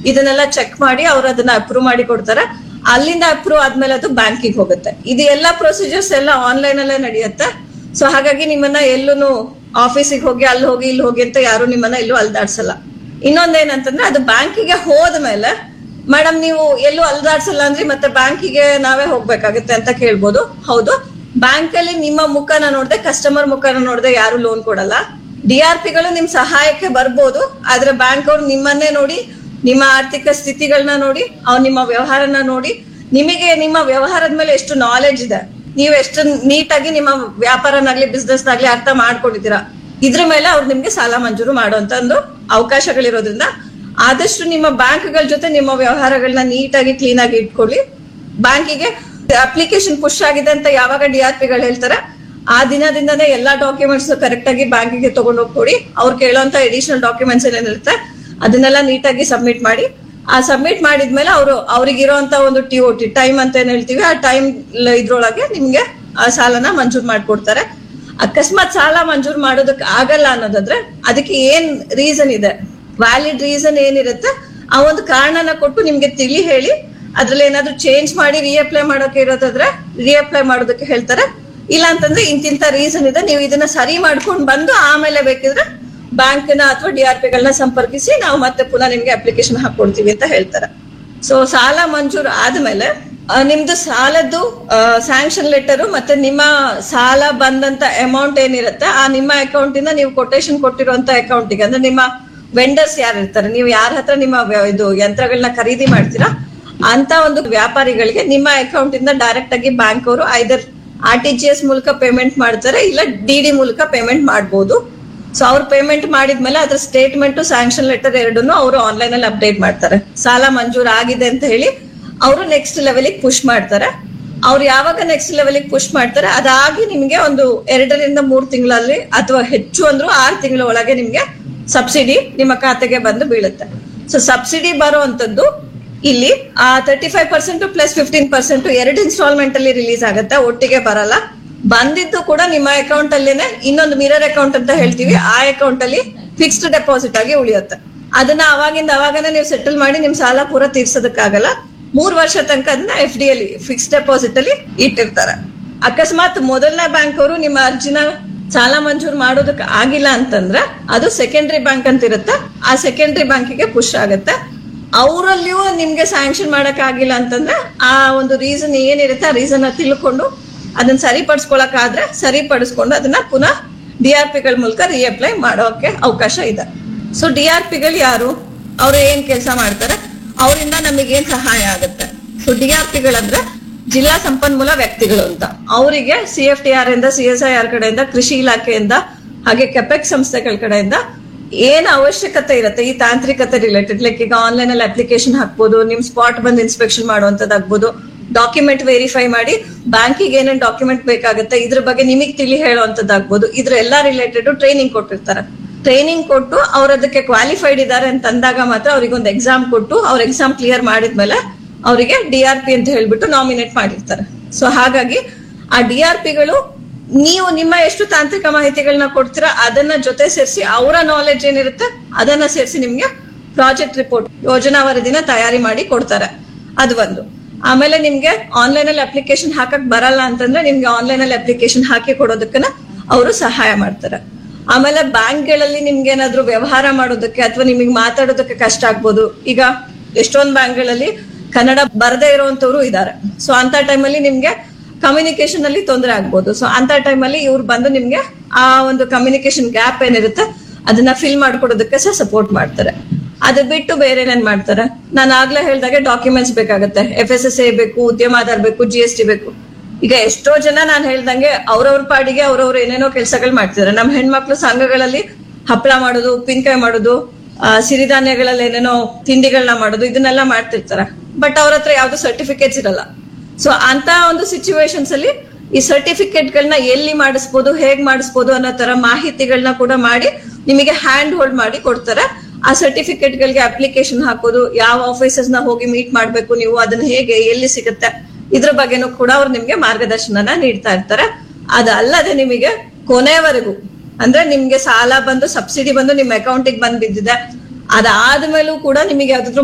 ಇದನ್ನೆಲ್ಲ ಚೆಕ್ ಮಾಡಿ ಅವ್ರು ಅದನ್ನ ಅಪ್ರೂವ್ ಮಾಡಿ ಕೊಡ್ತಾರೆ ಅಲ್ಲಿಂದ ಅಪ್ರೂವ್ ಆದ್ಮೇಲೆ ಅದು ಬ್ಯಾಂಕಿಗೆ ಹೋಗುತ್ತೆ ಇದು ಎಲ್ಲ ಪ್ರೊಸೀಜರ್ಸ್ ಎಲ್ಲ ಆನ್ಲೈನ್ ಅಲ್ಲೇ ನಡೆಯುತ್ತೆ ಸೊ ಹಾಗಾಗಿ ನಿಮ್ಮನ್ನ ಎಲ್ಲೂ ಆಫೀಸಿಗೆ ಹೋಗಿ ಅಲ್ಲಿ ಹೋಗಿ ಇಲ್ಲಿ ಹೋಗಿ ಅಂತ ಯಾರು ನಿಮ್ಮನ್ನ ಎಲ್ಲೂ ಅಲ್ದಾಡ್ಸಲ್ಲ ಇನ್ನೊಂದೇನಂತಂದ್ರೆ ಅದು ಬ್ಯಾಂಕಿಗೆ ಹೋದ್ಮೇಲೆ ಮೇಡಮ್ ನೀವು ಎಲ್ಲೂ ಅಲ್ದಾಡ್ಸಲ್ಲ ಅಂದ್ರೆ ಮತ್ತೆ ಬ್ಯಾಂಕಿಗೆ ನಾವೇ ಹೋಗ್ಬೇಕಾಗುತ್ತೆ ಅಂತ ಕೇಳ್ಬೋದು ಹೌದು ಬ್ಯಾಂಕ್ ಅಲ್ಲಿ ನಿಮ್ಮ ಮುಖನ ನೋಡದೆ ಕಸ್ಟಮರ್ ಮುಖನ ನೋಡದೆ ಯಾರು ಲೋನ್ ಕೊಡಲ್ಲ ಡಿ ಆರ್ ಪಿಗಳು ನಿಮ್ ಸಹಾಯಕ್ಕೆ ಬರ್ಬೋದು ಆದ್ರೆ ಬ್ಯಾಂಕ್ ಅವ್ರು ನಿಮ್ಮನ್ನೇ ನೋಡಿ ನಿಮ್ಮ ಆರ್ಥಿಕ ಸ್ಥಿತಿಗಳನ್ನ ನೋಡಿ ಅವ್ರು ನಿಮ್ಮ ವ್ಯವಹಾರನ ನೋಡಿ ನಿಮಗೆ ನಿಮ್ಮ ವ್ಯವಹಾರದ ಮೇಲೆ ಎಷ್ಟು ನಾಲೆಜ್ ಇದೆ ನೀವು ಎಷ್ಟು ನೀಟಾಗಿ ನಿಮ್ಮ ವ್ಯಾಪಾರನಾಗ್ಲಿ ಬಿಸ್ನೆಸ್ ನಾಗ್ಲಿ ಅರ್ಥ ಮಾಡ್ಕೊಂಡಿದ್ದೀರಾ ಇದ್ರ ಮೇಲೆ ಅವ್ರು ನಿಮ್ಗೆ ಸಾಲ ಮಂಜೂರು ಮಾಡುವಂತ ಒಂದು ಅವಕಾಶಗಳಿರೋದ್ರಿಂದ ಆದಷ್ಟು ನಿಮ್ಮ ಬ್ಯಾಂಕ್ಗಳ ಜೊತೆ ನಿಮ್ಮ ವ್ಯವಹಾರಗಳನ್ನ ನೀಟಾಗಿ ಕ್ಲೀನ್ ಆಗಿ ಇಟ್ಕೊಳ್ಳಿ ಬ್ಯಾಂಕಿಗೆ ಅಪ್ಲಿಕೇಶನ್ ಪುಷ್ ಆಗಿದೆ ಅಂತ ಯಾವಾಗ ಡಿ ಆರ್ ಪಿಗಳು ಹೇಳ್ತಾರೆ ಆ ದಿನದಿಂದನೇ ಎಲ್ಲಾ ಡಾಕ್ಯುಮೆಂಟ್ಸ್ ಕರೆಕ್ಟ್ ಆಗಿ ಬ್ಯಾಂಕಿಗೆ ತಗೊಂಡು ಹೋಗ್ಕೊಡಿ ಅವ್ರು ಕೇಳೋಂತ ಎಡಿಷನಲ್ ಡಾಕ್ಯುಮೆಂಟ್ಸ್ ಏನೇನಿರುತ್ತೆ ಅದನ್ನೆಲ್ಲ ನೀಟಾಗಿ ಸಬ್ಮಿಟ್ ಮಾಡಿ ಆ ಸಬ್ಮಿಟ್ ಮಾಡಿದ್ಮೇಲೆ ಅವರು ಅವ್ರಿಗಿರೋಂತ ಒಂದು ಟಿ ಒ ಟಿ ಟೈಮ್ ಅಂತ ಏನ್ ಹೇಳ್ತೀವಿ ಆ ಟೈಮ್ ಇದ್ರೊಳಗೆ ನಿಮ್ಗೆ ಆ ಸಾಲನ ಮಂಜೂರ್ ಮಾಡ್ಕೊಡ್ತಾರೆ ಅಕಸ್ಮಾತ್ ಸಾಲ ಮಂಜೂರ್ ಮಾಡೋದಕ್ಕೆ ಆಗಲ್ಲ ಅನ್ನೋದಾದ್ರೆ ಅದಕ್ಕೆ ಏನ್ ರೀಸನ್ ಇದೆ ವ್ಯಾಲಿಡ್ ರೀಸನ್ ಏನಿರುತ್ತೆ ಆ ಒಂದು ಕಾರಣನ ಕೊಟ್ಟು ನಿಮ್ಗೆ ತಿಳಿ ಹೇಳಿ ಅದ್ರಲ್ಲಿ ಏನಾದ್ರು ಚೇಂಜ್ ಮಾಡಿ ರಿಅಪ್ಲೈ ಮಾಡೋಕೆ ಇರೋದಾದ್ರೆ ರಿಅಪ್ಲೈ ಮಾಡೋದಕ್ಕೆ ಹೇಳ್ತಾರೆ ಇಲ್ಲ ಅಂತಂದ್ರೆ ಇಂತಿಂತ ರೀಸನ್ ಇದೆ ನೀವು ಇದನ್ನ ಸರಿ ಮಾಡ್ಕೊಂಡು ಬಂದು ಆಮೇಲೆ ಬೇಕಿದ್ರೆ ಬ್ಯಾಂಕ್ನ ಅಥವಾ ಡಿ ಆರ್ ಪಿಗಳನ್ನ ಸಂಪರ್ಕಿಸಿ ನಾವು ಮತ್ತೆ ಪುನಃ ನಿಮ್ಗೆ ಅಪ್ಲಿಕೇಶನ್ ಹಾಕೊಡ್ತೀವಿ ಅಂತ ಹೇಳ್ತಾರೆ ಸೊ ಸಾಲ ಮಂಜೂರು ಆದ್ಮೇಲೆ ಆ, ನಿಮ್ದು ಸಾಲದ್ದು ಸ್ಯಾಂಕ್ಷನ್ ಲೆಟರ್ ಮತ್ತೆ ನಿಮ್ಮ ಸಾಲ ಬಂದಂತ ಅಮೌಂಟ್ ಏನಿರುತ್ತೆ ಆ ನಿಮ್ಮ ಅಕೌಂಟ್ ಇಂದ ನೀವು ಕೊಟೇಶನ್ ಕೊಟ್ಟಿರುವಂತ ಅಕೌಂಟಿಗೆ ಅಂದ್ರೆ ನಿಮ್ಮ ವೆಂಡರ್ಸ್ ಯಾರು ಇರ್ತಾರೆ ನೀವು ಯಾರ ಹತ್ರ ನಿಮ್ಮ ವ್ಯ- ಇದು ಯಂತ್ರಗಳನ್ನ ಖರೀದಿ ಮಾಡ್ತೀರಾ ಅಂತ ಒಂದು ವ್ಯಾಪಾರಿಗಳಿಗೆ ನಿಮ್ಮ ಅಕೌಂಟ್ ಇಂದ ಡೈರೆಕ್ಟ್ ಆಗಿ ಬ್ಯಾಂಕ್ ಅವರು either R T G S ಮೂಲಕ ಪೇಮೆಂಟ್ ಮಾಡ್ತಾರೆ ಇಲ್ಲ ಡಿ ಡಿ ಮೂಲಕ ಪೇಮೆಂಟ್ ಮಾಡ್ಬೋದು ಸೊ ಅವ್ರು ಪೇಮೆಂಟ್ ಮಾಡಿದ್ಮೇಲೆ ಅದ್ರ ಸ್ಟೇಟ್ಮೆಂಟ್ ಸ್ಯಾಂಕ್ಷನ್ ಲೆಟರ್ ಎರಡನ್ನು ಅವರು ಆನ್ಲೈನ್ ಅಲ್ಲಿ ಅಪ್ಡೇಟ್ ಮಾಡ್ತಾರೆ ಸಾಲ ಮಂಜೂರು ಆಗಿದೆ ಅಂತ ಹೇಳಿ ಅವರು ನೆಕ್ಸ್ಟ್ ಲೆವೆಲಿಗೆ ಪುಷ್ ಮಾಡ್ತಾರೆ ಅವ್ರು ಯಾವಾಗ ನೆಕ್ಸ್ಟ್ ಲೆವೆಲಿಗೆ ಪುಷ್ ಮಾಡ್ತಾರೆ ಅದಾಗಿ ನಿಮ್ಗೆ ಒಂದು ಎರಡರಿಂದ ಮೂರು ತಿಂಗಳಲ್ಲಿ ಅಥವಾ ಹೆಚ್ಚು ಅಂದ್ರೂ ಆರು ತಿಂಗಳ ಒಳಗೆ ನಿಮ್ಗೆ ಸಬ್ಸಿಡಿ ನಿಮ್ಮ ಖಾತೆಗೆ ಬಂದು ಬೀಳುತ್ತೆ ಸೊ ಸಬ್ಸಿಡಿ ಬರುವಂತದ್ದು ಇಲ್ಲಿ ಆ thirty five percent plus fifteen percent ಎರಡು ಇನ್ಸ್ಟಾಲ್ಮೆಂಟ್ ಅಲ್ಲಿ ರಿಲೀಸ್ ಆಗುತ್ತೆ ಒಟ್ಟಿಗೆ ಬರಲ್ಲ ಬಂದಿದ್ದು ಕೂಡ ನಿಮ್ಮ ಅಕೌಂಟ್ ಅಲ್ಲೇನೆ ಇನ್ನೊಂದು ಮಿರರ್ ಅಕೌಂಟ್ ಅಂತ ಹೇಳ್ತೀವಿ ಆ ಅಕೌಂಟ್ ಅಲ್ಲಿ ಫಿಕ್ಸ್ಡ್ ಡೆಪಾಸಿಟ್ ಆಗಿ ಉಳಿಯುತ್ತೆ ಅದನ್ನ ಅವಾಗಿಂದ ಅವಾಗನೇ ನೀವು ಸೆಟಲ್ ಮಾಡಿ ನಿಮ್ ಸಾಲ ಪೂರ ತೀರ್ಸೋದಕ್ಕಾಗಲ್ಲ ಮೂರ್ ವರ್ಷ ತನಕ ಅದನ್ನ ಎಫ್ ಡಿ ಅಲ್ಲಿ ಫಿಕ್ಸ್ಡ್ ಡೆಪಾಸಿಟ್ ಅಲ್ಲಿ ಇಟ್ಟಿರ್ತಾರೆ ಅಕಸ್ಮಾತ್ ಮೊದಲನೇ ಬ್ಯಾಂಕ್ ಅವರು ನಿಮ್ಮ ಅರ್ಜಿನ ಸಾಲ ಮಂಜೂರು ಮಾಡೋದಕ್ಕೆ ಆಗಿಲ್ಲ ಅಂತಂದ್ರೆ ಅದು ಸೆಕೆಂಡರಿ ಬ್ಯಾಂಕ್ ಅಂತ ಇರುತ್ತೆ ಆ ಸೆಕೆಂಡರಿ ಬ್ಯಾಂಕಿಗೆ ಪುಷ್ ಆಗುತ್ತೆ ಅವರಲ್ಲಿಯೂ ನಿಮ್ಗೆ ಸ್ಯಾಂಕ್ಷನ್ ಮಾಡಕ್ ಆಗಿಲ್ಲ ಅಂತಂದ್ರೆ ಆ ಒಂದು ರೀಸನ್ ಏನಿರುತ್ತೆ ಆ ರೀಸನ್ ತಿಳ್ಕೊಂಡು ಅದನ್ನ ಸರಿಪಡಿಸ್ಕೊಳಕ್ ಆದ್ರೆ ಸರಿಪಡಿಸ್ಕೊಂಡು ಅದನ್ನ ಪುನಃ ಡಿ ಆರ್ ಪಿಗಳ ಮೂಲಕ ರಿಅಪ್ಲೈ ಮಾಡೋಕೆ ಅವಕಾಶ ಇದೆ ಸೊ ಡಿ ಆರ್ ಪಿಗಳು ಯಾರು ಅವ್ರು ಏನ್ ಕೆಲಸ ಮಾಡ್ತಾರೆ ಅವರಿಂದ ನಮಗೆ ಏನ್ ಸಹಾಯ ಆಗುತ್ತೆ ಸೊ ಡಿ ಆರ್ ಪಿಗಳಂದ್ರೆ ಜಿಲ್ಲಾ ಸಂಪನ್ಮೂಲ ವ್ಯಕ್ತಿಗಳು ಅಂತ ಅವರಿಗೆ ಸಿ ಎಫ್ ಟಿ ಆರ್ ಇಂದ ಸಿ ಎಸ್ ಐ ಆರ್ ಕಡೆಯಿಂದ ಕೃಷಿ ಇಲಾಖೆಯಿಂದ ಹಾಗೆ ಕೆಪೆಕ್ ಸಂಸ್ಥೆಗಳ ಕಡೆಯಿಂದ ಏನ್ ಅವಶ್ಯಕತೆ ಇರುತ್ತೆ ಈ ತಾಂತ್ರಿಕತೆ ರಿಲೇಟೆಡ್ ಲೈಕ್ ಈಗ ಆನ್ಲೈನ್ ಅಲ್ಲಿ ಅಪ್ಲಿಕೇಶನ್ ಹಾಕ್ಬೋದು ನಿಮ್ ಸ್ಪಾಟ್ ಬಂದು ಇನ್ಸ್ಪೆಕ್ಷನ್ ಮಾಡುವಂತದ್ದಾಗ್ಬೋದು ಡಾಕ್ಯುಮೆಂಟ್ ವೆರಿಫೈ ಮಾಡಿ ಬ್ಯಾಂಕಿಗೆ ಏನೇನ್ ಡಾಕ್ಯುಮೆಂಟ್ ಬೇಕಾಗುತ್ತೆ ಇದ್ರ ಬಗ್ಗೆ ನಿಮಗ್ ತಿಳಿ ಹೇಳುವಂತದ್ದಾಗ್ಬೋದು ಇದ್ರ ಎಲ್ಲಾ ರಿಲೇಟೆಡ್ ಟ್ರೈನಿಂಗ್ ಕೊಟ್ಟಿರ್ತಾರೆ ಟ್ರೈನಿಂಗ್ ಕೊಟ್ಟು ಅವ್ರ ಅದಕ್ಕೆ ಕ್ವಾಲಿಫೈಡ್ ಇದ್ದಾರೆ ಅಂತ ಅಂದಾಗ ಮಾತ್ರ ಅವ್ರಿಗೆ ಒಂದು ಎಕ್ಸಾಮ್ ಕೊಟ್ಟು ಅವ್ರ ಎಕ್ಸಾಮ್ ಕ್ಲಿಯರ್ ಮಾಡಿದ್ಮೇಲೆ ಅವರಿಗೆ ಡಿ ಆರ್ ಪಿ ಅಂತ ಹೇಳ್ಬಿಟ್ಟು ನಾಮಿನೇಟ್ ಮಾಡಿರ್ತಾರೆ ಸೊ ಹಾಗಾಗಿ ಆ ಡಿ ಆರ್ ಪಿಗಳು ನೀವು ನಿಮ್ಮ ಎಷ್ಟು ತಾಂತ್ರಿಕ ಮಾಹಿತಿಗಳನ್ನ ಕೊಡ್ತೀರಾ ಅದನ್ನ ಜೊತೆ ಸೇರಿಸಿ ಅವರ ನಾಲೆಡ್ಜ್ ಏನಿರುತ್ತೆ ಅದನ್ನ ಸೇರಿಸಿ ನಿಮ್ಗೆ ಪ್ರಾಜೆಕ್ಟ್ ರಿಪೋರ್ಟ್ ಯೋಜನಾ ವರದಿನ ತಯಾರಿ ಮಾಡಿ ಕೊಡ್ತಾರೆ ಅದು ಒಂದು ಆಮೇಲೆ ನಿಮ್ಗೆ ಆನ್ಲೈನ್ ಅಲ್ಲಿ ಅಪ್ಲಿಕೇಶನ್ ಹಾಕಕ್ ಬರಲ್ಲ ಅಂತಂದ್ರೆ ನಿಮ್ಗೆ ಆನ್ಲೈನ್ ಅಲ್ಲಿ ಅಪ್ಲಿಕೇಶನ್ ಹಾಕಿ ಕೊಡೋದಕ್ಕನ ಅವರು ಸಹಾಯ ಮಾಡ್ತಾರೆ ಆಮೇಲೆ ಬ್ಯಾಂಕ್ಗಳಲ್ಲಿ ನಿಮ್ಗೆ ಏನಾದ್ರು ವ್ಯವಹಾರ ಮಾಡೋದಕ್ಕೆ ಅಥವಾ ನಿಮಗೆ ಮಾತಾಡೋದಕ್ಕೆ ಕಷ್ಟ ಆಗ್ಬೋದು ಈಗ ಎಷ್ಟೊಂದು ಬ್ಯಾಂಕ್ಗಳಲ್ಲಿ ಕನ್ನಡ ಬರದೇ ಇರುವಂತವ್ರು ಇದ್ದಾರೆ ಸೊ ಅಂತ ಟೈಮಲ್ಲಿ ನಿಮ್ಗೆ ಕಮ್ಯುನಿಕೇಶನ್ ಅಲ್ಲಿ ತೊಂದರೆ ಆಗ್ಬೋದು ಸೊ ಅಂತ ಟೈಮಲ್ಲಿ ಇವ್ರು ಬಂದು ನಿಮ್ಗೆ ಆ ಒಂದು ಕಮ್ಯುನಿಕೇಶನ್ ಗ್ಯಾಪ್ ಏನಿರುತ್ತೆ ಅದನ್ನ ಫಿಲ್ ಮಾಡ್ಕೊಡೋದಕ್ಕೆ ಸಹ ಸಪೋರ್ಟ್ ಮಾಡ್ತಾರೆ ಅದು ಬಿಟ್ಟು ಬೇರೆ ಏನೇನ್ ಮಾಡ್ತಾರೆ ನಾನು ಆಗ್ಲೇ ಹೇಳ್ದಾಗೆ ಡಾಕ್ಯುಮೆಂಟ್ಸ್ ಬೇಕಾಗುತ್ತೆ ಎಫ್ ಎಸ್ ಎಸ್ ಎ ಬೇಕು ಉದ್ಯಮ ಆಧಾರ್ ಬೇಕು ಜಿ ಎಸ್ ಟಿ ಬೇಕು ಈಗ ಎಷ್ಟೋ ಜನ ನಾನು ಹೇಳ್ದಂಗೆ ಅವ್ರವ್ರ ಪಾಡಿಗೆ ಅವ್ರವ್ರು ಏನೇನೋ ಕೆಲಸಗಳು ಮಾಡ್ತಿದ್ದಾರೆ ನಮ್ಮ ಹೆಣ್ಮಕ್ಳು ಸಂಘಗಳಲ್ಲಿ ಹಪ್ಪಳ ಮಾಡೋದು ಉಪ್ಪಿನಕಾಯಿ ಮಾಡೋದು ಆ, ಸಿರಿಧಾನ್ಯಗಳಲ್ಲಿ ಏನೇನೋ ತಿಂಡಿಗಳನ್ನ ಮಾಡೋದು ಇದನ್ನೆಲ್ಲ ಮಾಡ್ತಿರ್ತಾರೆ ಬಟ್ ಅವ್ರ ಹತ್ರ ಯಾವ್ದು ಸರ್ಟಿಫಿಕೇಟ್ಸ್ ಇರಲ್ಲ ಸೊ ಅಂತ ಒಂದು ಸಿಚುವೇಶನ್ಸ್ ಅಲ್ಲಿ ಈ ಸರ್ಟಿಫಿಕೇಟ್ ಗಳನ್ನ ಎಲ್ಲಿ ಮಾಡಿಸ್ಬೋದು ಹೇಗ್ ಮಾಡಿಸ್ಬೋದು ಅನ್ನೋ ತರ ಮಾಹಿತಿಗಳನ್ನ ಕೂಡ ಮಾಡಿ ನಿಮಗೆ ಹ್ಯಾಂಡ್ ಹೋಲ್ಡ್ ಮಾಡಿ ಕೊಡ್ತಾರೆ ಆ ಸರ್ಟಿಫಿಕೇಟ್ ಗಳಿಗೆ ಅಪ್ಲಿಕೇಶನ್ ಹಾಕೋದು ಯಾವ ಆಫೀಸಸ್ ನ ಹೋಗಿ ಮೀಟ್ ಮಾಡ್ಬೇಕು ನೀವು ಅದನ್ನ ಹೇಗೆ ಎಲ್ಲಿ ಸಿಗುತ್ತೆ ಇದ್ರ ಬಗ್ಗೆನೂ ಕೂಡ ಅವ್ರು ನಿಮ್ಗೆ ಮಾರ್ಗದರ್ಶನನ ನೀಡ್ತಾ ಇರ್ತಾರೆ ಅದಲ್ಲದೆ ನಿಮಗೆ ಕೊನೆವರೆಗೂ ಅಂದ್ರೆ ನಿಮ್ಗೆ ಸಾಲ ಬಂದು ಸಬ್ಸಿಡಿ ಬಂದು ನಿಮ್ ಅಕೌಂಟಿಗೆ ಬಂದ್ ಬಿದ್ದಿದೆ ಅದಾದ್ಮೇಲೂ ಕೂಡ ನಿಮಗೆ ಯಾವ್ದಾದ್ರು